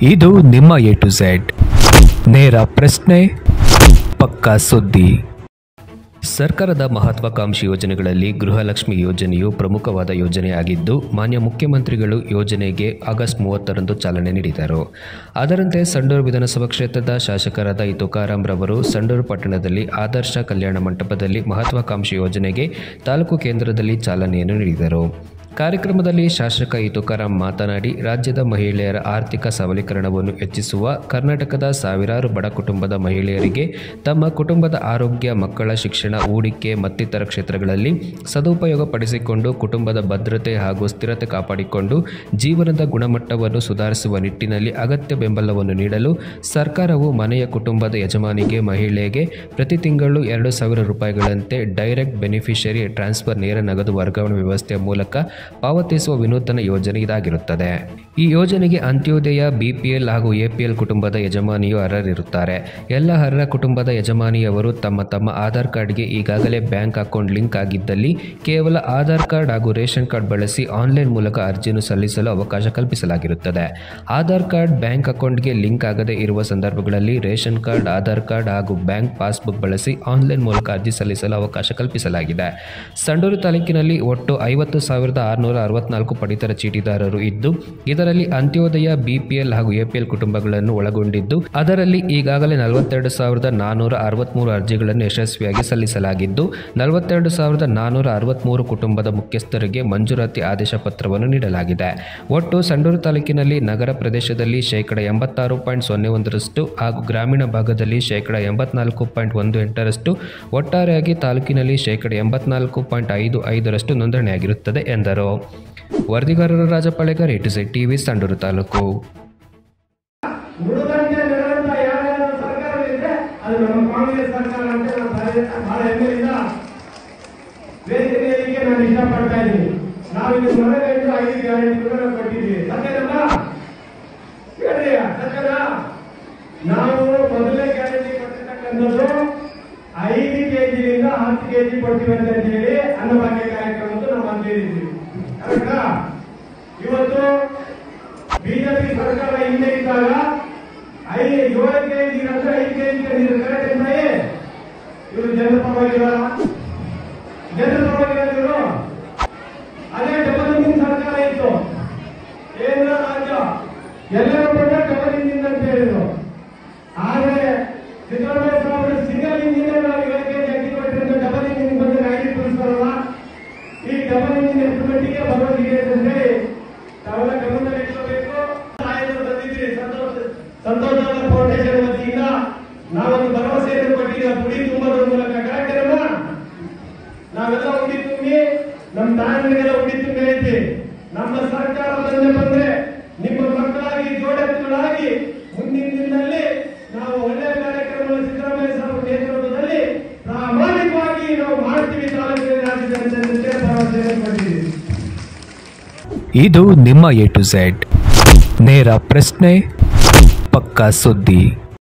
ಇದು ನಿಮ್ಮ A to Z ನೇರ ಪ್ರಶ್ನೆ ಪಕ್ಕಾ ಸುದ್ದಿ ಸರ್ಕಾರದ ಮಹತ್ವಾಕಾಂಕ್ಷಿ ಯೋಜನೆಗಳಲ್ಲಿ ಗೃಹಲಕ್ಷ್ಮಿ ಯೋಜನೆಯು ಪ್ರಮುಖವಾದ ಯೋಜನೆಯಾಗಿದ್ದು ಮಾನ್ಯ ಮುಖ್ಯಮಂತ್ರಿಗಳು ಯೋಜನೆಗೆ ಆಗಸ್ಟ್ ಮೂವತ್ತರಂದು ಚಾಲನೆ ನೀಡಿದರು ಅದರಂತೆ ಸಂಡೂರು ವಿಧಾನಸಭಾ ಕ್ಷೇತ್ರದ ಶಾಸಕರಾದ ಇ ತುಕಾರಾಂ ರವರು ಸಂಡೂರು ಪಟ್ಟಣದಲ್ಲಿ ಆದರ್ಶ ಕಲ್ಯಾಣ ಮಂಟಪದಲ್ಲಿ ಮಹತ್ವಾಕಾಂಕ್ಷಿ ಯೋಜನೆಗೆ ತಾಲೂಕು ಕೇಂದ್ರದಲ್ಲಿ ಚಾಲನೆಯನ್ನು ನೀಡಿದರು ಕಾರ್ಯಕ್ರಮದಲ್ಲಿ ಶಾಸಕ ಇ ತುಕಾರಾಂ ಮಾತನಾಡಿ ರಾಜ್ಯದ ಮಹಿಳೆಯರ ಆರ್ಥಿಕ ಸಬಲೀಕರಣವನ್ನು ಹೆಚ್ಚಿಸುವ ಕರ್ನಾಟಕದ ಸಾವಿರಾರು ಬಡ ಕುಟುಂಬದ ಮಹಿಳೆಯರಿಗೆ ತಮ್ಮ ಕುಟುಂಬದ ಆರೋಗ್ಯ ಮಕ್ಕಳ ಶಿಕ್ಷಣ ಹೂಡಿಕೆ ಮತ್ತಿತರ ಕ್ಷೇತ್ರಗಳಲ್ಲಿ ಸದುಪಯೋಗ ಪಡಿಸಿಕೊಂಡು ಕುಟುಂಬದ ಭದ್ರತೆ ಹಾಗೂ ಸ್ಥಿರತೆ ಕಾಪಾಡಿಕೊಂಡು ಜೀವನದ ಗುಣಮಟ್ಟವನ್ನು ಸುಧಾರಿಸುವ ನಿಟ್ಟಿನಲ್ಲಿ ಅಗತ್ಯ ಬೆಂಬಲವನ್ನು ನೀಡಲು ಸರ್ಕಾರವು ಮನೆಯ ಕುಟುಂಬದ ಯಜಮಾನಿಗೆ ಮಹಿಳೆಗೆ ಪ್ರತಿ ತಿಂಗಳು ಎರಡು ಸಾವಿರ ರೂಪಾಯಿಗಳಂತೆ ಡೈರೆಕ್ಟ್ ಬೆನಿಫಿಷರಿ ಟ್ರಾನ್ಸ್ಫರ್ ನೇರ ನಗದು ವರ್ಗಾವಣೆ ವ್ಯವಸ್ಥೆಯ ಮೂಲಕ ಪಾವತಿಸುವ ವಿನೂತನ ಯೋಜನೆ ಇದಾಗಿರುತ್ತದೆ ಈ ಯೋಜನೆಗೆ ಅಂತ್ಯೋದಯ ಬಿಪಿಎಲ್ ಹಾಗೂ ಎಪಿಎಲ್ ಕುಟುಂಬದ ಯಜಮಾನಿಯು ಅರ್ಹರಿರುತ್ತಾರೆ ಎಲ್ಲ ಅರ್ಹ ಕುಟುಂಬದ ಯಜಮಾನಿಯವರು ತಮ್ಮ ತಮ್ಮ ಆಧಾರ್ ಕಾರ್ಡ್ಗೆ ಈಗಾಗಲೇ ಬ್ಯಾಂಕ್ ಅಕೌಂಟ್ ಲಿಂಕ್ ಆಗಿದ್ದಲ್ಲಿ ಕೇವಲ ಆಧಾರ್ ಕಾರ್ಡ್ ಹಾಗೂ ರೇಷನ್ ಕಾರ್ಡ್ ಬಳಸಿ ಆನ್ಲೈನ್ ಮೂಲಕ ಅರ್ಜಿಯನ್ನು ಸಲ್ಲಿಸಲು ಅವಕಾಶ ಕಲ್ಪಿಸಲಾಗಿರುತ್ತದೆ ಆಧಾರ್ ಕಾರ್ಡ್ ಬ್ಯಾಂಕ್ ಅಕೌಂಟ್ಗೆ ಲಿಂಕ್ ಆಗದೇ ಇರುವ ಸಂದರ್ಭಗಳಲ್ಲಿ ರೇಷನ್ ಕಾರ್ಡ್ ಆಧಾರ್ ಕಾರ್ಡ್ ಹಾಗೂ ಬ್ಯಾಂಕ್ ಪಾಸ್ಬುಕ್ ಬಳಸಿ ಆನ್ಲೈನ್ ಮೂಲಕ ಅರ್ಜಿ ಸಲ್ಲಿಸಲು ಅವಕಾಶ ಕಲ್ಪಿಸಲಾಗಿದೆ ಸಂಡೂರು ತಾಲೂಕಿನಲ್ಲಿ ಒಟ್ಟು ಐವತ್ತು ಸಾವಿರದ ಆರುನೂರ ಅರವತ್ನಾಲ್ಕು ಪಡಿತರ ಚೀಟಿದಾರರು ಇದ್ದು ಇದರಲ್ಲಿ ಅಂತ್ಯೋದಯ ಬಿಪಿಎಲ್ ಹಾಗೂ ಎಪಿಎಲ್ ಕುಟುಂಬಗಳನ್ನು ಒಳಗೊಂಡಿದ್ದು ಅದರಲ್ಲಿ ಈಗಾಗಲೇ ನಲವತ್ತೆರಡು ಸಾವಿರದ ನಾನ್ನೂರ ಅರವತ್ಮೂರು ಅರ್ಜಿಗಳನ್ನು ಯಶಸ್ವಿಯಾಗಿ ಸಲ್ಲಿಸಲಾಗಿದ್ದು ನಲವತ್ತೆರಡು ಸಾವಿರದ ನಾನ್ನೂರ ಅರವತ್ಮೂರು ಕುಟುಂಬದ ಮುಖ್ಯಸ್ಥರಿಗೆ ಮಂಜೂರಾತಿ ಆದೇಶ ಪತ್ರವನ್ನು ನೀಡಲಾಗಿದೆ ಒಟ್ಟು ಸಂಡೂರು ತಾಲೂಕಿನಲ್ಲಿ ನಗರ ಪ್ರದೇಶದಲ್ಲಿ ಶೇಕಡ ಎಂಬತ್ತಾರು ಪಾಯಿಂಟ್ ಸೊನ್ನೆ ಒಂದರಷ್ಟು ಹಾಗೂ ಗ್ರಾಮೀಣ ಭಾಗದಲ್ಲಿ ಶೇಕಡ ಎಂಬತ್ನಾಲ್ಕು ಪಾಯಿಂಟ್ ಒಂದು ಎಂಟರಷ್ಟು ಒಟ್ಟಾರೆಯಾಗಿ ತಾಲೂಕಿನಲ್ಲಿ ಶೇಕಡ ಎಂಬತ್ನಾಲ್ಕು ಪಾಯಿಂಟ್ ಐದು ಐದರಷ್ಟು ನೋಂದಣಿಯಾಗಿರುತ್ತದೆ ಎಂದರು ವರದಿಗಾರರು Rajapalegar A to Z TV Sandur taluk ಉಳಿದಂತೆ ನಡೆದಂತ ಯಾವ್ಯಾವ ಸರ್ಕಾರಗಳಿದ್ರೆ ಅದು ನಮ್ಮ ಕಾಂಗ್ರೆಸ್ ಸರ್ಕಾರ ಅಂತ ನಾನು ಬಹಳ- ಬಹಳ ಹೆಮ್ಮೆಯಿಂದ ವೇದಿಕೆಗೆ ನಾನು ಇಷ್ಟಪಡ್ತಾ ಇದ್ದೀನಿ ನಾವು ಇದು ಮನೆಗಳಿಂದ ಐದು ಗ್ಯಾರಂಟಿಗಳನ್ನು ಕೊಟ್ಟಿದ್ದೀವಿ ಸತ್ಯನಲ್ಲ ಹೇಳ್ರಿ ಸತ್ಯನಾ ನಾವು ಮೊದಲನೇ ಗ್ಯಾರಂಟಿ ಕೊಟ್ಟಿರ್ತಕ್ಕಂಥದ್ದು ಐದು ಕೆಜಿಯಿಂದ ಹತ್ತು ಕೆಜಿ ಕೊಡ್ತೀವಿ ಅಂತ ಹೇಳಿ ಅನ್ನಭಾಗ್ಯ ಕಾರ್ಯಕ್ರಮದ್ದು ನಾವು ಅಂತ ಹೇಳಿದ್ವಿ ಕರೆಕ್ಟಾ ಇವತ್ತು ಬಿಜೆಪಿ ಸರ್ಕಾರ ಹಿಂದೆ ಇದ್ದಾಗ ಐದು ಏಳು ಕೆಜಿ ನಂತರ ಐದು ಕೆಜಿ ನೀರು ಕರೆಕ್ಟ್ ತಾಯಿ ಇವರು ಜನರ ಪರವಾಗಿಲ್ಲ ಜನರ ಪರವಾಗಿಲ್ಲ ಇವರು ಅದೇ ಡಬಲ್ ಇಂಜಿನ್ ಸರ್ಕಾರ ಇತ್ತು ಕೇಂದ್ರ ರಾಜ್ಯ ಎಲ್ಲರೂ ಕೂಡ ಡಬಲ್ ಇಂಜಿನ್ ಅಂತ ಹೇಳಿದ್ರು ಆದ್ರೆ ಸಿದ್ದರಾಮಯ್ಯ ಸಾಹೇಬರು ಸಿಂಗಲ್ ಇಂಜಿನ್ ನಾವು ಏಳು ಕೆಜಿ ಅಕ್ಕಿ ಕೊಟ್ಟಿರೋದು ಡಬಲ್ ಇಂಜಿನ್ ಬಂದು ಐದು ತೋರಿಸ್ತಾರಲ್ಲ ಈ ಡಬಲ್ ಇಂಜಿನ್ ಎಷ್ಟು ಮಟ್ಟಿಗೆ ಬರೋದಿದೆ ಅಂತ ಹೇಳಿ ತಾವೆಲ್ಲ ಗಮನದಲ್ಲಿ ಇಟ್ಕೋಬೇಕು ಆಯೋಗ ಬಂದಿದ್ರಿ ಸಂತೋಷ ಸಂತೋಷ ಫೌಂಡೇಶನ್ ವತಿಯಿಂದ ನಾವೊಂದು ಭರವಸೆಯನ್ನು ಕೊಟ್ಟಿದ್ದೀವಿ ಆ ಗುಡಿ ತುಂಬುವುದರ ಮೂಲಕ ಕಾರ್ಯಕ್ರಮ ನಾವೆಲ್ಲ ಉಡಿ ತುಂಬಿ ನಮ್ಮ ತಾಯಂದಿರಿಗೆಲ್ಲ ಉಡಿ ತುಂಬಿ ಐತಿ ನಮ್ಮ ಸರ್ಕಾರ ಬಂದೆ ಬಂದ್ರೆ ನಿಮ್ಮ ಮಕ್ಕಳಾಗಿ ಜೋಡೆತ್ತುಗಳಾಗಿ ಮುಂದಿನ ದಿನದಲ್ಲಿ ನಾವು ಒಳ್ಳೆಯ ಕಾರ್ಯಕ್ರಮ ಸಿದ್ದರಾಮಯ್ಯ ಸಾಹೇಬರ ನೇತೃತ್ವದಲ್ಲಿ ಪ್ರಾಮಾಣಿಕವಾಗಿ ನಾವು ಮಾಡ್ತೀವಿ ತಾಲೂಕಿನ ರಾಜ್ಯದ ಭರವಸೆಯನ್ನು ಕೊಟ್ಟಿದ್ದೀವಿ ಇದು ನಿಮ್ಮ ಎ ಟು ಝೆಡ್ ನೇರ ಪ್ರಶ್ನೆ ಪಕ್ಕಾ ಸುದ್ದಿ